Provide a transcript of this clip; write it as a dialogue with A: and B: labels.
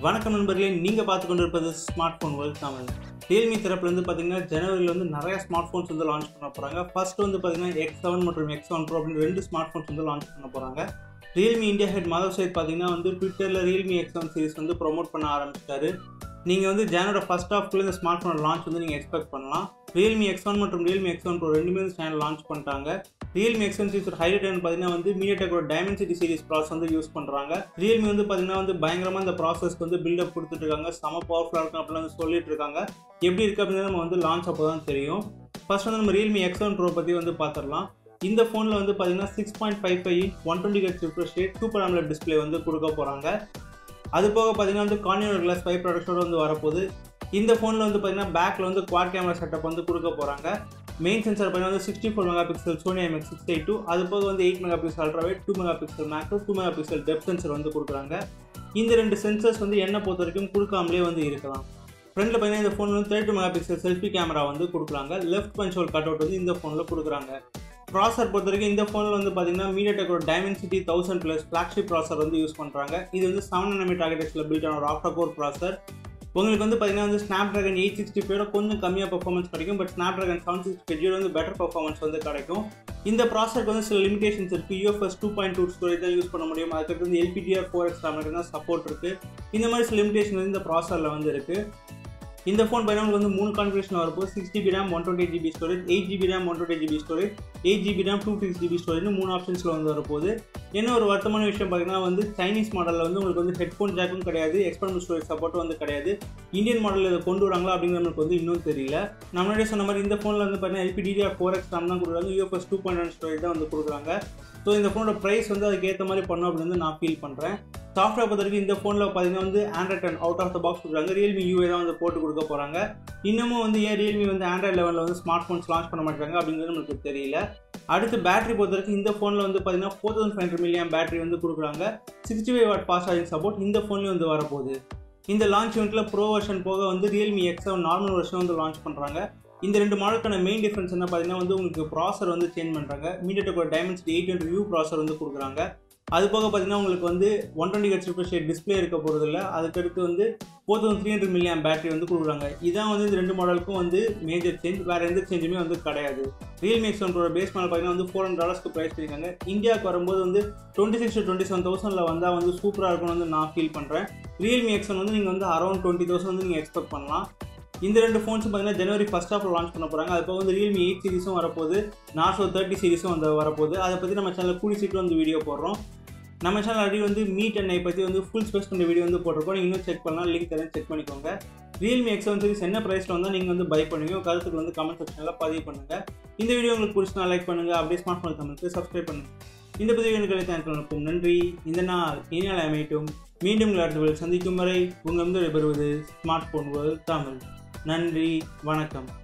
A: வணக்கம் நண்பர்களே நீங்கள் பார்த்து கொண்டிருப்பது smart phone world Tamil Realme தரப்புலேருந்து பார்த்தீங்கன்னா ஜனவரியில் வந்து நிறைய ஸ்மார்ட் ஃபோன்ஸ் வந்து லான்ச் பண்ண போகிறாங்க ஃபர்ஸ்ட் வந்து பார்த்தீங்கன்னா எக்ஸ் செவன் மற்றும் எக்ஸ் செவன் ப்ரோ அப்படின்னு ரெண்டு ஸ்மார்ட் ஃபோன்ஸ் வந்து லான்ச் பண்ண போகிறாங்க Realme India head Madhav Sheth பார்த்தீங்கன்னா வந்து ட்விட்டரில் ரியல்மி எக்ஸ் செவன் சீரிஸ் வந்து ப்ரோமோட் பண்ண ஆரம்பிச்சிட்டாரு நீங்கள் வந்து ஜனவரி ஃபர்ஸ்ட் ஹாஃப்குள்ளே இந்த ஸ்மார்ட் ஃபோன் லான்ச் வந்து நீங்கள் எக்ஸ்பெக்ட் பண்ணலாம் ரியல்மி எக்ஸ் ஒன் மற்றும் ரியல்மி எக்ஸ் ஒன் ப்ரோ ரெண்டுமே வந்து சேனல் லான்ச் பண்ணிட்டாங்க Realme X one series highlight பார்த்தீங்கன்னா வந்து மீடியாடெக்கோட டைமென்சிட்டி சீரிஸ் ப்ராசஸ் வந்து யூஸ் பண்ணுறாங்க ரியல்மி வந்து பார்த்தீங்கன்னா வந்து பயங்கரமாக இந்த ப்ராசஸ்க்கு வந்து பில்டப் கொடுத்துட்டு இருக்காங்க செம பவர்ஃபுல்லாக இருக்கும் அப்படிலாம் வந்து சொல்லிட்டு இருக்காங்க எப்படி இருக்குது அப்படின்னு நம்ம வந்து லான்ச் அப்போ தான் தெரியும் ஃபர்ஸ்ட் வந்து நம்ம ரியல்மி எக்ஸ் ஒன் ப்ரோ பற்றி வந்து பார்த்துடலாம் இந்த ஃபோனில் வந்து பார்த்தீங்கன்னா six point five five one twenty H refresh rate super AMOLED display வந்து கொடுக்க போகிறாங்க அது போக பார்த்தீங்கன்னா வந்து கார்னியர் கிளாஸ் ஃபைவ் ப்ராடக்டோட வந்து வரப்போகுது இந்த ஃபோனில் வந்து பார்த்தீங்கன்னா பேக்கில் வந்து குவாட் கேமரா செட்டப் வந்து கொடுக்க போகிறாங்க மெயின் சென்சார் பார்த்தீங்கன்னா வந்து sixty four mega pixel Sony MX six eight two அது போக வந்து eight mega pixel ultrawide two mega pixel macro two mega pixel depth sensor வந்து கொடுக்குறாங்க இந்த ரெண்டு சென்சர்ஸ் வந்து என்ன பொறுத்த வரைக்கும் கொடுக்காமலே வந்து இருக்கலாம் ஃப்ரண்ட்டில் பார்த்தீங்கன்னா இந்த ஃபோனில் வந்து thirty mega pixel selfie camera வந்து கொடுக்குறாங்க லெஃப்ட் பஞ்ச் கட் அவுட் வந்து இந்த ஃபோனில் கொடுக்குறாங்க ப்ராசர் பொறுத்த வரைக்கும் இந்த ஃபோனில் வந்து பார்த்தீங்கன்னா மீடியாடெக்கோட dimensity thousand plus flagship processor வந்து யூஸ் பண்ணுறாங்க இது வந்து செவன் என்எம் ஆர்கிடெக்சரில் பில்ட் ஆன ஒரு ஆஃப்டர் கோர் ப்ராசர் உங்களுக்கு வந்து பார்த்தீங்கன்னா வந்து snapdragon eight sixty five கொஞ்சம் கம்மியாக பர்ஃபார்மன்ஸ் கிடைக்கும் but snapdragon seven sixty five வந்து பெட்டர் பர்ஃபார்மன்ஸ் வந்து கிடைக்கும் இந்த ப்ராசருக்கு வந்து சில லிமிடேஷன்ஸ் இருக்குது UFS two point two storage தான் யூஸ் பண்ண முடியும் அதுக்கடுத்து வந்து எல்பிடிஆர் ஃபோர் எக்ஸ் ரேம் தான் சப்போர்ட் இருக்குது இந்த மாதிரி சில லிமிடேஷன் வந்து இந்த ப்ராசரில் வந்து இருக்குது இந்த ஃபோன் பார்த்தீங்கன்னா வந்து மூணு கான்ஃபிகரேஷன் வரப்போ six GB RAM one twenty GB storage eight GB RAM one twenty GB storage eight GB RAM two six GB storage மூணு ஆப்ஷன்ஸில் வந்து வரப்போகுது என்ன ஒரு வருத்தமான விஷயம் பார்த்தீங்கன்னா வந்து சைனீஸ் மாடலில் வந்து உங்களுக்கு வந்து ஹெட்ஃபோன் ஜாக்கும் கிடையாது எக்ஸ்பெர்மல் ஸ்டோரேஜ் சப்போர்ட்டும் வந்து கிடையாது இந்தியன் மாடலில் இதை கொண்டு வராங்களா அப்படிங்கிற நமக்கு வந்து இன்னும் தெரியல நம்ம முன்னாடியே சொன்ன மாதிரி இந்த ஃபோனில் வந்து பார்த்தீங்கன்னா எல்பிடிஆர் ஃபோர் எக்ஸ் ரேம் தான் கொடுக்குறாங்க UFS two point one storage தான் வந்து கொடுக்குறாங்க ஸோ இந்த ஃபோனோட ப்ரைஸ் வந்து அதுக்கு ஏற்ற மாதிரி பண்ணும் அப்படின்னு வந்து நான் ஃபீல் பண்ணுறேன் சாஃப்ட்வேர் பொறுத்த வரைக்கும் இந்த ஃபோனில் பார்த்தீங்கன்னா வந்து Android ten out of the box கொடுக்குறாங்க ரியல்மி யூஏ தான் வந்து போட்டு கொடுக்க போகிறாங்க இன்னமும் வந்து ஏன் ரியல்மி வந்து ஆண்ட்ராய்ட் லெவலில் வந்து ஸ்மார்ட் ஃபோன்ஸ் லான்ச் பண்ண மாட்டாங்க அப்படிங்கிறது நமக்கு தெரியல அடுத்து பேட்டரி பொறுத்த வரைக்கும் இந்த ஃபோனில் வந்து பார்த்தீங்கன்னா four thousand five hundred milliamp battery வந்து கொடுக்குறாங்க sixty five watt fast charging support இந்த ஃபோன்லேயும் வந்து வரப்போகுது இந்த லான்ச் இவெண்ட்டில் ப்ரோ வெர்ஷன் போக வந்து Realme X seven normal version வந்து லான்ச் பண்ணுறாங்க இந்த ரெண்டு மாடலுக்கான மெயின் டிஃப்ரென்ஸ் என்ன பார்த்தீங்கன்னா வந்து உங்களுக்கு ப்ராசர் வந்து சேஞ்ச் பண்ணுறாங்க மீடியாடெக்கோட dimensity eight hundred U processor வந்து கொடுக்குறாங்க அது போக பார்த்தீங்கன்னா உங்களுக்கு வந்து one twenty H refresh display இருக்க போகிறது இல்லை அதுக்கடுத்து வந்து four thousand three hundred milliamp battery வந்து கொடுக்குறாங்க இதான் வந்து இந்த ரெண்டு மாடலுக்கும் வந்து மேஜர் சேஞ்ச் வேறு எந்த சேஞ்சுமே வந்து கிடையாது ரியல்மி எக்ஸ் ஒன்றோட பேஸ் மாடல் பார்த்தீங்கன்னா வந்து ஃபோர் ஹண்ட்ரட் டாலர்ஸ்க்கு ப்ரைஸ் பண்ணியிருக்காங்க இந்தியாவுக்கு வரும்போது வந்து twenty six to twenty seven தௌசண்டில் வந்தால் வந்து சூப்பராக இருக்கும்னு வந்து நான் ஃபீல் பண்ணுறேன் ரியல்மி எக்ஸ் ஒன் வந்து நீங்கள் வந்து அரௌண்ட் டுவெண்ட்டி தௌசண்ட் வந்து நீங்கள் எக்ஸ்பெக்ட் பண்ணலாம் இந்த ரெண்டு ஃபோன்ஸும் பார்த்தீங்கன்னா ஜனவரி ஃபஸ்ட் ஹாஃபில் லான்ச் பண்ண போகிறாங்க அது போக வந்து ரியல்மி எயிட் சீரிஸும் வரப்போகுது நார்சோ தேர்ட்டி சீரிஸும் வந்து வரப்போகுது அதை பற்றி நம்ம சேனலில் கூடி சீக்கிரம் வந்து வீடியோ போடுறோம் நம்ம சேனல் ஆல்ரெடி வந்து மீட் அண்ணை பற்றி வந்து ஃபுல் ஸ்பேஸ் பண்ண வீடியோ வந்து போட்டிருக்கோம் நீங்கள் இன்னும் செக் பண்ணலாம் லிங்க் தரேன் செக் பண்ணிக்கோங்க ரியல்மி எக்ஸ் செவன் சீரிஸ் என்ன ப்ரைஸில் வந்தால் நீங்கள் வந்து பை பண்ணுவீங்க உங்கள் கருத்துக்கு வந்து கமெண்ட் செக்ஷனில் பதிவு பண்ணுங்கள் இந்த வீடியோ உங்களுக்கு பிடிச்சினா லைக் பண்ணுங்கள் அப்படியே ஸ்மார்ட் ஃபோன் தமிழுக்கு சப்ஸ்கிரைப் பண்ணுங்கள் இந்த பதிவு எனக்கு கிடைத்த நன்றி இந்த நாள் இனி நாள் அமையட்டும் மீண்டும் அடுத்த சந்திக்கும் வரை உங்கள் வந்து பெறுவது ஸ்மார்ட் ஃபோன் தமிழ் நன்றி வணக்கம்